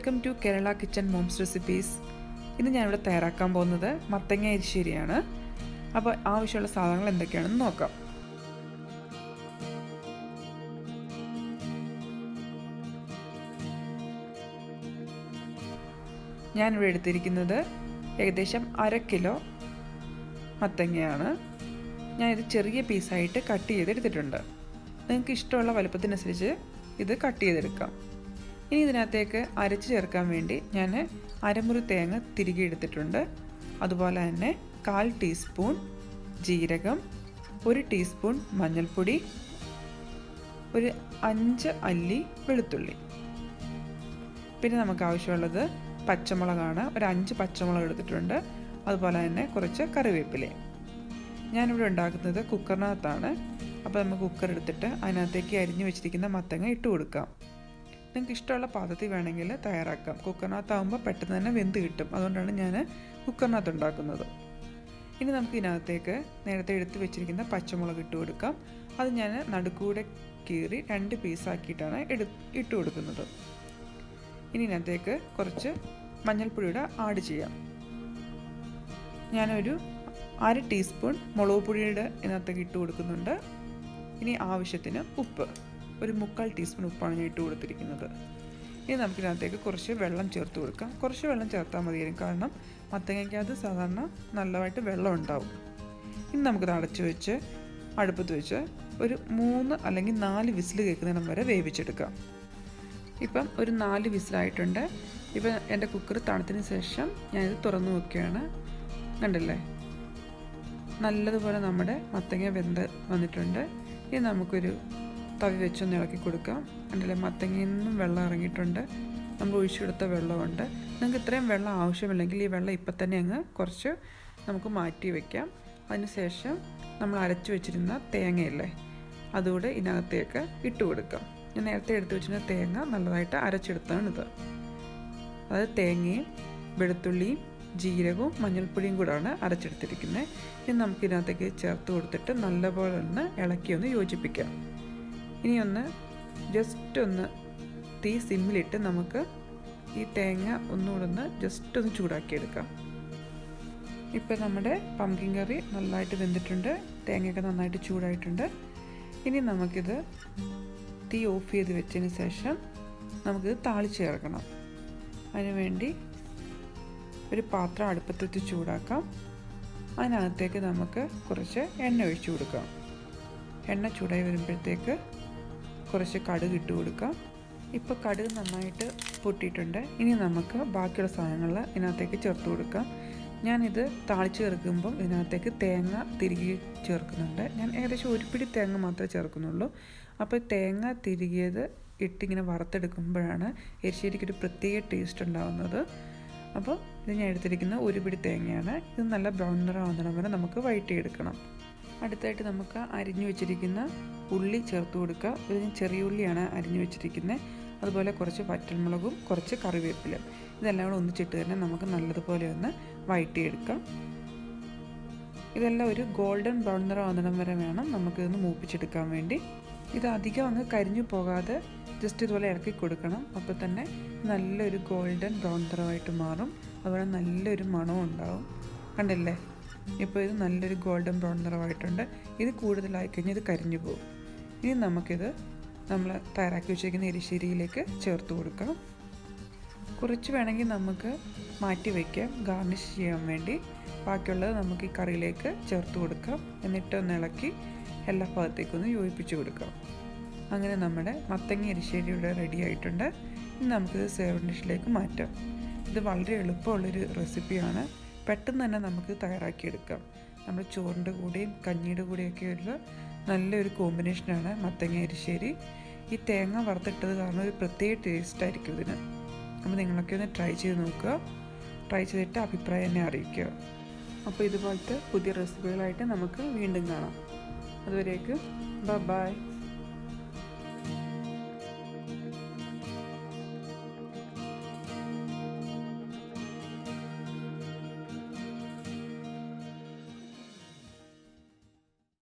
welcome to Kerala kitchen moms recipes ഇന്ന് ഞാനിവിടെ തയ്യാറാക്കാൻ പോകുന്നത് മത്തങ്ങ എരിശ്ശേരിയാണ് അപ്പോൾ ആവശ്യമുള്ള സാധനങ്ങൾ എന്തൊക്കെയാണെന്ന് നോക്കാം ഞാനിവിടെ എടുത്തിരിക്കുന്നത് ഏകദേശം അര കിലോ മത്തങ്ങയാണ് ഞാനിത് ചെറിയ പീസായിട്ട് കട്ട് ചെയ്തെടുത്തിട്ടുണ്ട് നിങ്ങൾക്ക് ഇഷ്ടമുള്ള വലുപ്പത്തിനനുസരിച്ച് ഇത് കട്ട് ചെയ്തെടുക്കാം ഇനി ഇതിനകത്തേക്ക് അരച്ച് ചേർക്കാൻ വേണ്ടി ഞാൻ അരമുറി തേങ്ങ തിരികെ എടുത്തിട്ടുണ്ട് അതുപോലെ തന്നെ കാൽ ടീസ്പൂൺ ജീരകം ഒരു ടീസ്പൂൺ മഞ്ഞൾപ്പൊടി ഒരു അഞ്ച് അല്ലി വെളുത്തുള്ളി പിന്നെ നമുക്ക് ആവശ്യമുള്ളത് പച്ചമുളകാണ് ഒരു അഞ്ച് പച്ചമുളക് എടുത്തിട്ടുണ്ട് അതുപോലെ തന്നെ കുറച്ച് കറിവേപ്പിലയും ഞാനിവിടെ ഉണ്ടാക്കുന്നത് കുക്കറിനകത്താണ് അപ്പോൾ നമുക്ക് കുക്കർ എടുത്തിട്ട് അതിനകത്തേക്ക് അരിഞ്ഞു വെച്ചിരിക്കുന്ന മത്തങ്ങ ഇട്ട് കൊടുക്കാം നിങ്ങൾക്ക് ഇഷ്ടമുള്ള പാത്രത്തിൽ വേണമെങ്കിൽ തയ്യാറാക്കാം കുക്കറിനകത്താകുമ്പോൾ പെട്ടെന്ന് തന്നെ വെന്ത് കിട്ടും അതുകൊണ്ടാണ് ഞാൻ കുക്കറിനകത്ത് ഉണ്ടാക്കുന്നത് ഇനി നമുക്ക് ഇതിനകത്തേക്ക് നേരത്തെ എടുത്ത് വെച്ചിരിക്കുന്ന പച്ചമുളക് ഇട്ട് കൊടുക്കാം അത് ഞാൻ നടുക്കൂടെ കീറി രണ്ട് പീസാക്കിയിട്ടാണ് എടു ഇട്ട് കൊടുക്കുന്നത് ഇനി ഇതിനകത്തേക്ക് കുറച്ച് മഞ്ഞൾപ്പൊടിയുടെ ആഡ് ചെയ്യാം ഞാനൊരു അര ടീസ്പൂൺ മുളക് പൊടിയുടെ ഇതിനകത്തേക്ക് ഇട്ട് കൊടുക്കുന്നുണ്ട് ഇനി ആവശ്യത്തിന് ഉപ്പ് ഒരു മുക്കാൽ ടീസ്പൂൺ ഉപ്പാണ് ഞാൻ ഇട്ട് കൊടുത്തിരിക്കുന്നത് ഇനി നമുക്കിതിനകത്തേക്ക് കുറച്ച് വെള്ളം ചേർത്ത് കൊടുക്കാം കുറച്ച് വെള്ളം ചേർത്താൽ മതിയായിരിക്കും കാരണം മത്തങ്ങയ്ക്കകത്ത് സാധാരണ നല്ലതായിട്ട് വെള്ളം ഉണ്ടാവും ഇനി നമുക്കിത് അടച്ചു വെച്ച് അടുപ്പത്ത് വെച്ച് ഒരു മൂന്ന് അല്ലെങ്കിൽ നാല് വിസിൽ കേൾക്കുന്നിടം വരെ വേവിച്ചെടുക്കാം ഇപ്പം ഒരു നാല് വിസിലായിട്ടുണ്ട് ഇപ്പം എൻ്റെ കുക്കർ തണുത്തതിന് ശേഷം ഞാനിത് തുറന്നു നോക്കുകയാണ് കണ്ടില്ലേ നല്ലതുപോലെ നമ്മുടെ മത്തങ്ങ വെന്ത് വന്നിട്ടുണ്ട് ഇനി നമുക്കൊരു തവി വെച്ചൊന്ന് ഇളക്കി കൊടുക്കാം കണ്ടില്ലേ മത്തങ്ങയിൽ നിന്നും വെള്ളം ഇറങ്ങിയിട്ടുണ്ട് നമ്മൾ ഒഴിച്ചെടുത്ത വെള്ളമുണ്ട് നിങ്ങൾക്ക് ഇത്രയും വെള്ളം ആവശ്യമില്ലെങ്കിൽ ഈ വെള്ളം ഇപ്പം തന്നെ അങ്ങ് കുറച്ച് നമുക്ക് മാറ്റി വയ്ക്കാം അതിനുശേഷം നമ്മൾ അരച്ചു വെച്ചിരുന്ന തേങ്ങയില്ലേ അതുകൂടെ ഇതിനകത്തേക്ക് ഇട്ട് കൊടുക്കാം ഞാൻ നേരത്തെ എടുത്തു വെച്ചിരുന്ന തേങ്ങ നല്ലതായിട്ട് അരച്ചെടുത്താണിത് അതായത് തേങ്ങയും വെളുത്തുള്ളിയും ജീരകവും മഞ്ഞൾപ്പൊടിയും കൂടാണ് അരച്ചെടുത്തിരിക്കുന്നത് ഇനി നമുക്ക് ഇതിനകത്തേക്ക് ചേർത്ത് കൊടുത്തിട്ട് നല്ലപോലെ ഒന്ന് ഇളക്കി ഒന്ന് യോജിപ്പിക്കാം ഇനി ഒന്ന് ജസ്റ്റ് ഒന്ന് തീ സിമ്മിലിട്ട് നമുക്ക് ഈ തേങ്ങ ഒന്നുകൂടെ ഒന്ന് ജസ്റ്റ് ഒന്ന് ചൂടാക്കിയെടുക്കാം ഇപ്പം നമ്മുടെ പംകിൻ കറി നന്നായിട്ട് വെന്തിട്ടുണ്ട് തേങ്ങയൊക്കെ നന്നായിട്ട് ചൂടായിട്ടുണ്ട് ഇനി നമുക്കിത് തീ ഓഫ് ചെയ്ത് വെച്ചതിന് ശേഷം നമുക്കിത് താളിച്ച് ചേർക്കണം അതിനുവേണ്ടി ഒരു പാത്രം അടുപ്പത്തെത്തി ചൂടാക്കാം അതിനകത്തേക്ക് നമുക്ക് കുറച്ച് എണ്ണ ഒഴിച്ചു കൊടുക്കാം എണ്ണ ചൂടായി വരുമ്പോഴത്തേക്ക് കുറച്ച് കടുക് ഇട്ട് കൊടുക്കാം ഇപ്പോൾ കടുക് നന്നായിട്ട് പൊട്ടിയിട്ടുണ്ട് ഇനി നമുക്ക് ബാക്കിയുള്ള സാധനങ്ങൾ ഇതിനകത്തേക്ക് ചേർത്ത് കൊടുക്കാം ഞാനിത് താളിച്ച് ചേർക്കുമ്പം ഇതിനകത്തേക്ക് തേങ്ങ തിരികെ ചേർക്കുന്നുണ്ട് ഞാൻ ഏകദേശം ഒരു പിടി തേങ്ങ മാത്രമേ ചേർക്കുന്നുള്ളൂ അപ്പോൾ തേങ്ങ തിരികിയത് ഇട്ടിങ്ങനെ വറുത്തെടുക്കുമ്പോഴാണ് എരിശ്ശേരിക്കൊരു പ്രത്യേക ടേസ്റ്റ് ഉണ്ടാകുന്നത് അപ്പോൾ ഇത് ഞാൻ എടുത്തിരിക്കുന്ന ഒരു പിടി തേങ്ങയാണ് ഇത് നല്ല ബ്രൗൺ നിറമാകുന്നിടം വരെ നമുക്ക് വഴറ്റിയെടുക്കണം അടുത്തായിട്ട് നമുക്ക് അരിഞ്ഞു വെച്ചിരിക്കുന്ന ഉള്ളി ചേർത്ത് കൊടുക്കുക ഇത് ചെറിയ ഉള്ളിയാണ് അരിഞ്ഞു വെച്ചിരിക്കുന്നത് അതുപോലെ കുറച്ച് വറ്റൽമുളകും കുറച്ച് കറിവേപ്പിലും ഇതെല്ലാം കൂടെ ഒന്നിച്ചിട്ട് തന്നെ നമുക്ക് നല്ലതുപോലെ ഒന്ന് വഴറ്റിയെടുക്കാം ഇതെല്ലാം ഒരു ഗോൾഡൻ ബ്രൗൺ നിറം ആകുന്നിടം വരെ വേണം നമുക്കിതൊന്ന് മൂപ്പിച്ചെടുക്കാൻ വേണ്ടി ഇത് അധികം അങ്ങ് കരിഞ്ഞു പോകാതെ ജസ്റ്റ് ഇതുപോലെ ഇറക്കി കൊടുക്കണം അപ്പോൾ തന്നെ നല്ലൊരു ഗോൾഡൻ ബ്രൗൺ നിറമായിട്ട് മാറും അതുപോലെ നല്ലൊരു മണവും ഉണ്ടാവും കണ്ടില്ലേ ഇപ്പോൾ ഇത് നല്ലൊരു ഗോൾഡൻ ബ്രൗൺ നിറമായിട്ടുണ്ട് ഇത് കൂടുതലായി കഴിഞ്ഞാൽ ഇത് കരിഞ്ഞു പോകും ഇനി നമുക്കിത് നമ്മൾ തയ്യാറാക്കി വെച്ചിരിക്കുന്ന എരിശ്ശേരിയിലേക്ക് ചേർത്ത് കൊടുക്കാം കുറച്ച് വേണമെങ്കിൽ നമുക്ക് മാറ്റി വയ്ക്കാം ഗാർണിഷ് ചെയ്യാൻ വേണ്ടി ബാക്കിയുള്ളത് നമുക്ക് ഈ കറിയിലേക്ക് ചേർത്ത് കൊടുക്കാം എന്നിട്ട് ഒന്ന് ഇളക്കി എല്ലാ ഭാഗത്തേക്കും ഒന്ന് യോജിപ്പിച്ച് കൊടുക്കാം അങ്ങനെ നമ്മുടെ മത്തങ്ങ എരിശ്ശേരി ഇവിടെ റെഡി ആയിട്ടുണ്ട് ഇനി നമുക്കിത് സേവൻ ഡിഷിലേക്ക് മാറ്റാം ഇത് വളരെ എളുപ്പമുള്ളൊരു റെസിപ്പിയാണ് പെട്ടെന്ന് തന്നെ നമുക്ക് തയ്യാറാക്കിയെടുക്കാം നമ്മൾ ചോറിൻ്റെ കൂടെയും കഞ്ഞിയുടെ കൂടെയൊക്കെ ഉള്ള നല്ലൊരു കോമ്പിനേഷനാണ് മത്തങ്ങ എരിശ്ശേരി ഈ തേങ്ങ വറുത്തിട്ടത് കാരണം ഒരു പ്രത്യേക ടേസ്റ്റ് ആയിരിക്കും ഇതിന് അപ്പോൾ നിങ്ങളൊക്കെ ഒന്ന് ട്രൈ ചെയ്ത് നോക്കുക ട്രൈ ചെയ്തിട്ട് അഭിപ്രായം എന്നെ അറിയിക്കുക അപ്പോൾ ഇതുപോലത്തെ പുതിയ റെസിപ്പികളായിട്ട് നമുക്ക് വീണ്ടും കാണാം അതുവരേക്ക് ബൈ